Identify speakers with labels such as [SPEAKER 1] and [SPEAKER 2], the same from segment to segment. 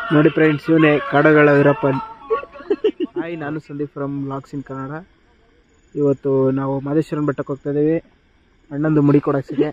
[SPEAKER 1] ನೋಡಿ ಫ್ರೆಂಡ್ಸ್ ಇವನೇ ಕಾಡಗಳ ವೀರಪ್ಪನ್ ಹಾಯ್ ನಾನು Sandeep from blogs in Kannada ಇವತ್ತು ನಾವು ಮಾದೇಶ್ವರನ ಬೆಟ್ಟಕ್ಕೆ ಹೋಗ್ತಾ ಇದ್ದೀವಿ ಅಣ್ಣಂದು ಮುಡಿ ಕೊಡೋಕ್ಸಿಗೆ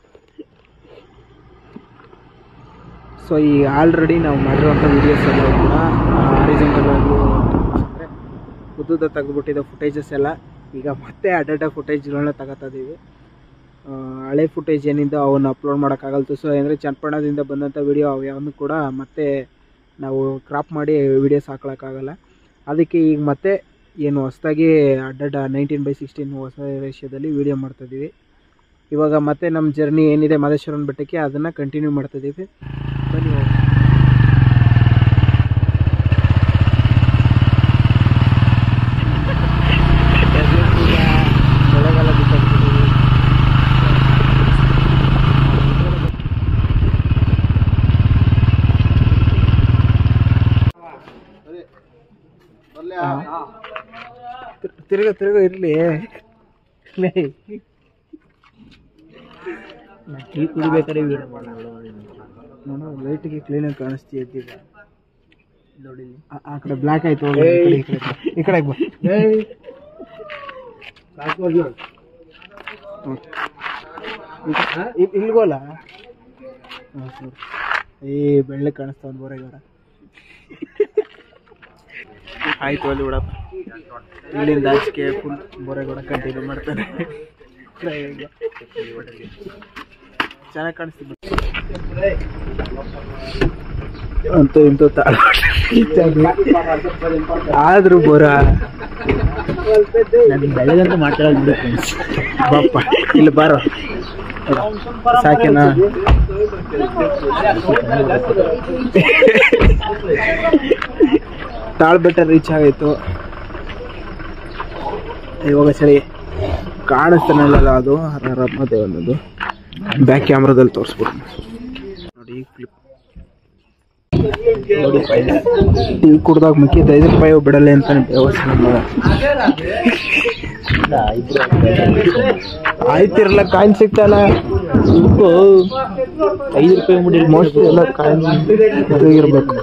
[SPEAKER 1] ಸೊ ಈ ಆಲ್ರೆಡಿ ನಾವು ಮಾಡಿರುವಂಥ ವೀಡಿಯೋಸ್ ಎಲ್ಲ ಕೂಡ ಆರಿಜಿನಲ್ ಆಗಿ ಅಂದರೆ ಉದ್ದುದ ತೆಗೆದುಬಿಟ್ಟಿದ್ದ ಫುಟೇಜಸ್ ಎಲ್ಲ ಈಗ ಮತ್ತೆ ಅಡ್ಡ ಫುಟೇಜ್ಗಳನ್ನ ತಗೋತಾ ಇದ್ದೀವಿ ಆ, ಹಳೆ ಫುಟೇಜ್ ಏನಿದೆ ಅವನ್ನ ಅಪ್ಲೋಡ್ ಮಾಡೋಕ್ಕಾಗಲ್ತು ಸೊ ಅಂದರೆ ಚನ್ನಪಟ್ಟಣದಿಂದ ಬಂದಂಥ ವಿಡಿಯೋ ಅವು ಯಾವನ್ನು ಕೂಡ ಮತ್ತೆ ನಾವು ಕ್ರಾಪ್ ಮಾಡಿ ವಿಡಿಯೋಸ್ ಹಾಕ್ಳಕ್ಕಾಗಲ್ಲ ಅದಕ್ಕೆ ಈಗ ಮತ್ತೆ ಏನು ಹೊಸದಾಗಿ ಅಡ್ಡಡ್ಡ ನೈನ್ಟೀನ್ ಬೈ ಸಿಕ್ಸ್ಟೀನ್ ಹೊಸ ರೇಷ್ಯದಲ್ಲಿ ವಿಡಿಯೋ ಮಾಡ್ತಾಯಿದ್ದೀವಿ ಇವಾಗ ಮತ್ತೆ ನಮ್ಮ ಜರ್ನಿ ಏನಿದೆ ಮಾದೇಶ್ವರನ ಬೆಟ್ಟಕ್ಕೆ ಅದನ್ನು ಕಂಟಿನ್ಯೂ ಮಾಡ್ತಾಯಿದ್ದೀವಿ ಬನ್ನಿ ಹೋಗೋಣ. ಮಳೆಗಾಲ ಬಿಟ್ಟಾಗ್ತಿದ್ದೀವಿ ತಿರ್- ತಿರ್ಗ ತಿರ್ಗ ಇರಲಿ ಟೀ ಕುಡಿಬೇಕಾದ್ರೆ ವೀಡಿಯೋ ನೋಡೋ ಲೈಟಿಗೆ ಕ್ಲೀನಾಗಿ ಕಾಣಿಸ್ತೀಯ ಈಗ ನೋಡಿ ಇಲ್ಲಿ. ಆ- ಆ ಕಡೆ ಬ್ಲ್ಯಾಕ್ ಆಯ್ತು ಹೋಗಿ ಈ ಕಡೆ- ಈ ಕಡೆ ಈ ಕಡೆ ಬಾ ಹ್ಮ್. ಇ- ಇ- ಇಲ್ಗೋಲ್ಲ ಹಾಂ ಸರಿ ಏ ಬೆಳ್ಳೆ ಕಾಣಿಸ್ತಾ ಒಂದು ಬೋರೆಗಾರ ಆಯ್ತು ಅಲ್ಲಿ ಬಿಡಪ್ಪ ಇಲ್ಲಿಂದ ಆಚೆಗೆ ಫುಲ್ ಬೋರೆಗೌಡ ಕಂಟಿನ್ಯೂ ಮಾಡ್ತಾರೆ ಚೆನ್ನಾಗಿ ಕಾಣಿಸ್ತಿದ್ದೆ ಅಂತೂ ಇಂತೂ ತಾಳ ಆದ್ರೂ ಬೋರ
[SPEAKER 2] ನಾನು ಬೆಳಗಂತೂ ಮಾತಾಡೋದು ಬಿಡು ಫ್ರೆಂಡ್ಸ್
[SPEAKER 1] ಬಾಪ್ಪ ಇಲ್ಲಿ ಬಾರೋ ಸಾಕೇನಾ ತಾಳ್ಬೆಟ್ಟ ರೀಚ್ ಆಗಾಯ್ತು ಇವಾಗ ಸರಿ ಕಾಣಿಸ್ತಾನಲ್ಲ ಅದು ಮತ್ತೆ ಒಂದದು ಬ್ಯಾಕ್ ಕ್ಯಾಮ್ರಾದಲ್ಲಿ ತೋರಿಸ್ಬಿಡು ನೋಡಿ ಈ ಕ್ಲಿಪ್ ನೋಡಿ ಟೀ ಕುಡ್ದಾಗ ಮುಖ್ಯ ಐದು ರೂಪಾಯಿ ಬಿಡಲ್ಲ ಅಂತ ವ್ಯವಸ್ಥೆ ನಮ್ಮ ಆಯ್ತಿರಲ್ಲ ಕಾಯಿನ್ ಸಿಗ್ತಲ್ಲ
[SPEAKER 2] ಐದು ರೂಪಾಯಿ ಮುಡಿ
[SPEAKER 1] ಮೋಸ್ಟ್ಲಿ ಎಲ್ಲ ಕಾಯಿನ್ ಇರಬೇಕು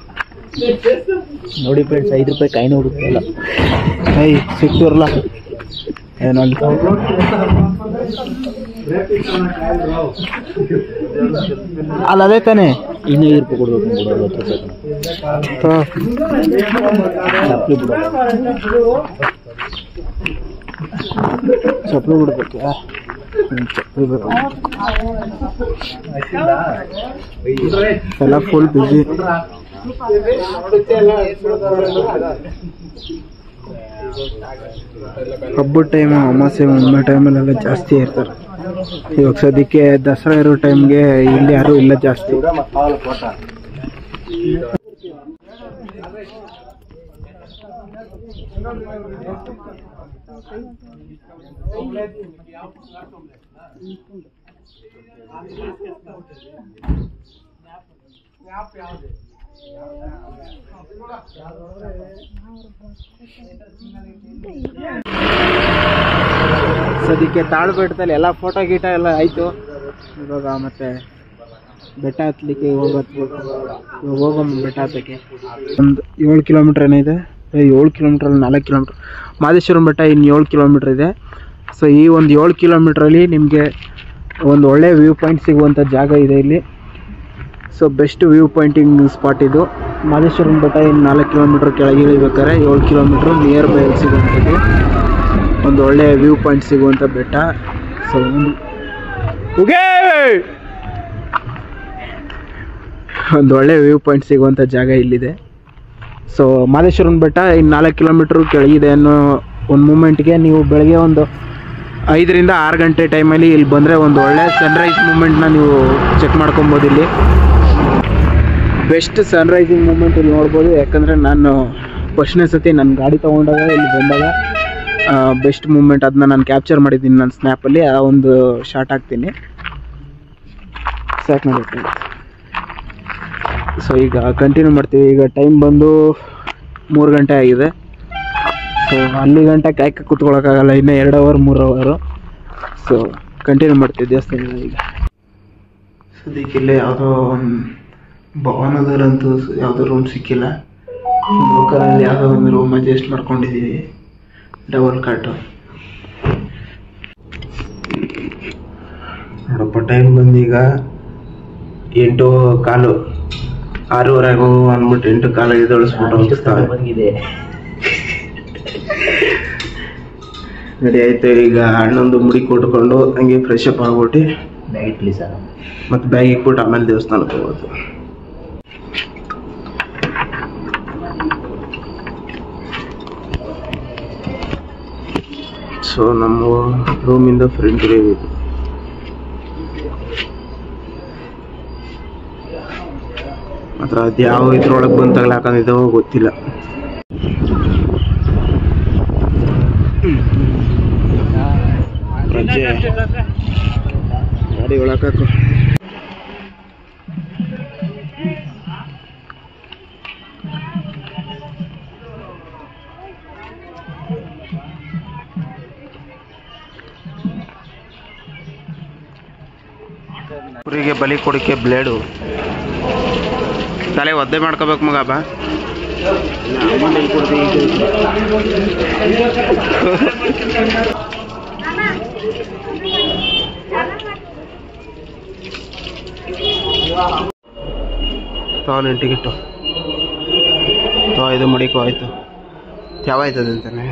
[SPEAKER 2] ನೋಡಿ ಫ್ರೆಂಡ್ಸ್ ಐದು ರೂಪಾಯಿ ಕಾಯಿನ ಹುಡುಕಲ್ಲ
[SPEAKER 1] ಐ ಸಿಕ್ತಿರಲ್ಲ ಏನೋ ಅಲ್ಲಿ ಅಲ್ಲ ಅದೇ ತಾನೇ
[SPEAKER 2] ಇನ್ನೂ ಐದು ರೂಪಾಯಿ ಕೊಡ್ಬೇಕು ಬಿಡು ಐವತ್ತು ರೂಪಾಯಿ ಚಪ್ಪಲಿ ಬಿಡು
[SPEAKER 1] ಚಪ್ಪಲಿ ಬಿಡ್ಬೇಕು ಹ್ಮ್, ಚಪ್ಪಲಿ ಬೇಕು ಎಲ್ಲ ಫುಲ್ ಬಿಸಿ ಹಬ್ಬದ ಟೈಮ್ ಅಮಾವಾಸ್ಯೆ ಹುಣ್ಣಿಮೆ ಟೈಮಲ್ಲೆಲ್ಲ ಜಾಸ್ತಿ ಇರ್ತಾರೆ ಇವಾಗ ಸದ್ಯಕ್ಕೆ ದಸರಾ ಇರೋ ಟೈಮ್ಗೆ ಇಲ್ಲಿ ಯಾರು ಇಲ್ಲ ಜಾಸ್ತಿ ಸದ್ಯಕ್ಕೆ ತಾಳು ಬೆಟ್ಟದಲ್ಲಿ ಎಲ್ಲ ಫೋಟೋ ಗೀಟ ಎಲ್ಲ ಆಯಿತು ಇವಾಗ ಮತ್ತೆ ಬೆಟ್ಟ ಹತ್ಲಿಕ್ಕೆ ಹೋಗತ್ಬೇಕು ಇವಾಗ ಹೋಗೋಣ ಬೆಟ್ಟ ಹತ್ತಕ್ಕೆ ಒಂದು ಏಳು ಕಿಲೋಮೀಟ್ರ್ ಏನಿದೆ ಏಳು ಕಿಲೋಮೀಟ್ರಲ್ಲಿ ನಾಲ್ಕು ಕಿಲೋಮೀಟ್ರ್ ಮಾದೇಶ್ವರಂ ಬೆಟ್ಟ ಇನ್ನು ಏಳು ಕಿಲೋಮೀಟ್ರ್ ಇದೆ ಸೊ ಈ ಒಂದು ಏಳು ಕಿಲೋಮೀಟ್ರಲ್ಲಿ ನಿಮಗೆ ಒಂದು ಒಳ್ಳೆ ವ್ಯೂ ಪಾಯಿಂಟ್ ಸಿಗುವಂಥ ಜಾಗ ಇದೆ ಇಲ್ಲಿ so best view pointing spot ಇದು ಮಾದೇಶ್ವರಂ ಬೆಟ್ಟ ಇನ್ನು ನಾಲ್ಕು ಕಿಲೋಮೀಟ್ರ್ ಕೆಳಗೆ ಇಳಿಬೇಕಾದ್ರೆ ಏಳು ಕಿಲೋಮೀಟ್ರ್ ನಿಯರ್ ಬೈ ಸಿಗುವಂಥದ್ದು ಒಂದು ಒಳ್ಳೆ ವ್ಯೂ ಪಾಯಿಂಟ್ ಸಿಗುವಂಥ ಬೆಟ್ಟ ಸೊ ಒಂದು ಉಗೇ! ಒಂದು ಒಳ್ಳೆ ವ್ಯೂ ಪಾಯಿಂಟ್ ಸಿಗುವಂಥ ಜಾಗ ಇಲ್ಲಿದೆ ಸೊ ಮಾದೇಶ್ವರನ ಬೆಟ್ಟ ಇನ್ನು ನಾಲ್ಕು ಕಿಲೋಮೀಟ್ರ್ ಕೆಳಗಿದೆ ಅನ್ನೋ ಒಂದು ಮೂಮೆಂಟ್ಗೆ ನೀವು ಬೆಳಗ್ಗೆ ಒಂದು ಐದರಿಂದ ಆರು ಗಂಟೆ ಟೈಮಲ್ಲಿ ಇಲ್ಲಿ ಬಂದರೆ ಒಂದು ಒಳ್ಳೆ ಸನ್ರೈಸ್ ಮೂಮೆಂಟ್ನ ನೀವು ಚೆಕ್ ಮಾಡ್ಕೊಬೋದು ಇಲ್ಲಿ ಬೆಸ್ಟ್ ಸನ್ರೈಸಿಂಗ್ ಮೂಮೆಂಟ್ ಇಲ್ಲಿ ನೋಡ್ಬೋದು ಯಾಕಂದರೆ ನಾನು ಫಸ್ಟ್ನೇ ಸತಿ ನನ್ನ ಗಾಡಿ ತೊಗೊಂಡಾಗ ಇಲ್ಲಿ ಬಂದಾಗ ಬೆಸ್ಟ್ ಮೂಮೆಂಟ್ ಅದನ್ನ ನಾನು ಕ್ಯಾಪ್ಚರ್ ಮಾಡಿದ್ದೀನಿ ನನ್ನ ಸ್ನ್ಯಾಪಲ್ಲಿ ಆ ಒಂದು ಶಾರ್ಟ್ ಹಾಕ್ತೀನಿ ಸಾಕು ನೋಡಿ ಸೊ ಈಗ ಕಂಟಿನ್ಯೂ ಮಾಡ್ತೀವಿ ಈಗ ಟೈಮ್ ಬಂದು ಮೂರು ಗಂಟೆ ಆಗಿದೆ ಸೊ ಅಲ್ಲಿ ಗಂಟೆ ಕಾಯ್ಕ ಕೂತ್ಕೊಳ್ಳೋಕ್ಕಾಗಲ್ಲ ಇನ್ನೂ ಎರಡು ಅವರ್ ಮೂರು ಅವರು ಸೊ ಕಂಟಿನ್ಯೂ ಮಾಡ್ತೀವಿ ದೇವಸ್ಥಾನ ಈಗ ಸದ್ಯಕ್ಕೆ ಇಲ್ಲೇ ಯಾವುದೋ ಒಂದು ಭವನದಲ್ಲಂತೂ ಯಾವುದೋ ರೂಮ್ ಸಿಕ್ಕಿಲ್ಲ ಲೋಕಲಲ್ಲಿ ಯಾವುದೋ ಒಂದು ರೂಮ್ ಅಡ್ಜಸ್ಟ್ ಮಾಡ್ಕೊಂಡಿದ್ದೀವಿ ಡಬಲ್ ಕಾಟು ನೋಡಪ್ಪ ಟೈಮ್ ಬಂದೀಗ ಎಂಟು ಕಾಲು ಆರೂವರೆಗೆ ಹೋಗು ಅಂದ್ಬಿಟ್ಟು ಎಂಟು ಕಾಲು ಎದೊಳಿಸ್ಬಿಟ್ಟು ಹೋಗಿಸ್ತಾವೆ
[SPEAKER 2] ಬಂದಿದೆ
[SPEAKER 1] ರೆಡಿ ಆಯ್ತು ಈಗ ಅಣ್ಣೊಂದು ಮುಡಿ ಕೊಟ್ಕೊಂಡು ಹಂಗೆ ಫ್ರೆಶ್ ಅಪ್ ಆಗ್ಬಿಟ್ಟು
[SPEAKER 2] ಬ್ಯಾಗ್ ಇಟ್ಲಿ ಸರ್
[SPEAKER 1] ಮತ್ತೆ ಬ್ಯಾಗ್ ಇಟ್ಬಿಟ್ಟು ಆಮೇಲೆ ದೇವಸ್ಥಾನಕ್ಕೆ ಹೋಗೋದು ಸೊ ನಮ್ಮ ರೂಮಿಂದ ಫ್ರಂಟ್ ಇದು ಮಾತ್ರ ಅದು ಯಾವ ಇದ್ರೊಳಗೆ ಬಂದು ತಗ್ಲಾಕೊಂಡಿದ್ದಾವೋ ಗೊತ್ತಿಲ್ಲ ರಜೆ ಗಾಡಿ ಒಳಗಾಕು ಕುರಿಗೆ ಬಲಿ ಕೊಡಕ್ಕೆ ಬ್ಲೇಡು ತಲೆ ಒದ್ದೆ ಮಾಡ್ಕೋಬೇಕು ಮಗ ಬಾ ತಗೊಂಡು ಟಿಕೆಟು ತೋ ಇದು ಮಡಿಕೋ ಆಯ್ತು ಯಾವ ಆಯ್ತದೆ ಅಂತಾನೆ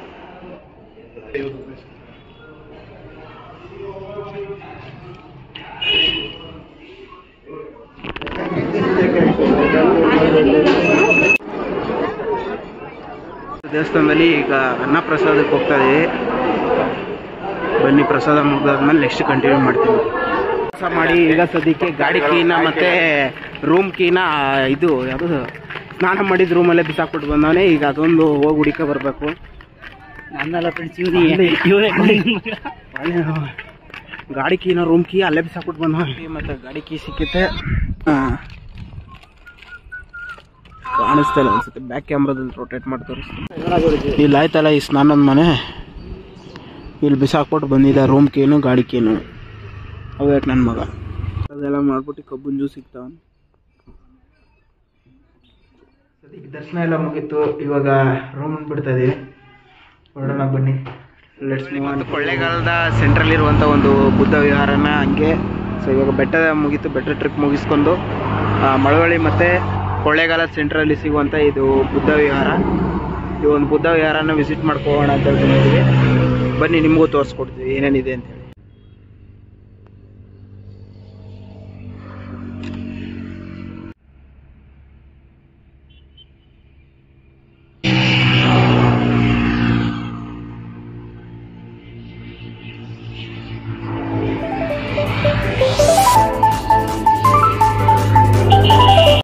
[SPEAKER 1] ದೇವಸ್ಥಾನದಲ್ಲಿ ಈಗ ಅನ್ನ ಪ್ರಸಾದಕ್ಕೆ ಹೋಗ್ತಾ ಇದೀವಿ ಬನ್ನಿ ಪ್ರಸಾದ ಮುಗಿದಾದ್ಮೇಲೆ ನೆಕ್ಸ್ಟ್ ಕಂಟಿನ್ಯೂ ಮಾಡ್ತೀನಿ ಕೆಲಸ ಮಾಡಿ ಈಗ ಸದ್ಯಕ್ಕೆ ಗಾಡಿ ಕೀನ ಮತ್ತೆ ರೂಮ್ ಕೀನ ಇದು ಯಾವುದು ಸ್ನಾನ ಮಾಡಿದ ರೂಮಲ್ಲೇ ಬಿಸಾಕ್ಬಿಟ್ಟು ಬಂದವನೇ ಈಗ ಅದೊಂದು ಹೋಗಿ ಹುಡುಕ ಬರಬೇಕು
[SPEAKER 2] ನನ್ನೆಲ್ಲ ಫ್ರೆಂಡ್ಸ್ ಇವನೇ
[SPEAKER 1] ಗಾಡಿ ಕೀನ ರೂಮ್ ಕೀ ಅಲ್ಲೇ ಬಿಸಾಕ್ಬಿಟ್ಟು ಬಂದವ ಮತ್ತೆ ಗಾಡಿ ಕೀ ಸಿಕ್ಕಿತ್ತೆ ಹಾ. ಕಾಣಿಸ್ತಾ ಇಲ್ಲ ಅನ್ಸುತ್ತೆ ಬ್ಯಾಕ್ ಕ್ಯಾಮ್ರಾದಲ್ಲಿ ರೊಟೇಟ್ ಮಾಡಿ ತೋರಿಸ್ತೀನಿ ಇಲ್ಲಿ ಆಯ್ತಲ್ಲ ಈ ಸ್ನಾನದ ಮನೆ ಇಲ್ಲಿ ಬಿಸಾಕ್ಬಿಟ್ಟು ಬಂದಿದ್ದ ರೂಮ್ ಕೀನು ಗಾಡಿ ಕೀನು ಅವ್ಯಾಕೆ ನನ್ನ ಮಗ ಅದೆಲ್ಲ ಮಾಡ್ಬಿಟ್ಟು ಕಬ್ಬನ್ ಜ್ಯೂಸ್ ಸಿಗ್ತಾವ ಈಗ ದರ್ಶನ ಎಲ್ಲ ಮುಗೀತು ಇವಾಗ ರೂಮ್ ಬಿಡ್ತಾ ಇದೀವಿ ಹೊರಡೋಣ ಬನ್ನಿ ಲೆಟ್ಸ್ ಕೊಳ್ಳೇಗಾಲದ ಸೆಂಟ್ರಲ್ ಇರುವಂಥ ಒಂದು ಬುದ್ಧ ವಿಹಾರನ ಹಂಗೆ ಸೊ ಇವಾಗ ಬೆಟ್ಟ ಮುಗೀತು ಬೆಟ್ಟ ಟ್ರಿಪ್ ಮುಗಿಸ್ಕೊಂಡು ಆ, ಮಳವಳ್ಳಿ ಮತ್ತು ಕೊಳ್ಳೇಗಾಲ ಸೆಂಟ್ರಲ್ಲಿ ಸಿಗುವಂಥ ಇದು ಬುದ್ಧ ವಿಹಾರ ಈ ಒಂದು ಬುದ್ಧ ವಿಹಾರನ ವಿಸಿಟ್ ಮಾಡ್ಕೋಣ ಅಂತ ಹೇಳ್ಕೊಂಡಿದ್ದೀವಿ ಬನ್ನಿ ನಿಮಗೂ ತೋರಿಸ್ಕೊಡ್ತೀವಿ ಏನೇನಿದೆ ಅಂತ ಹೇಳಿ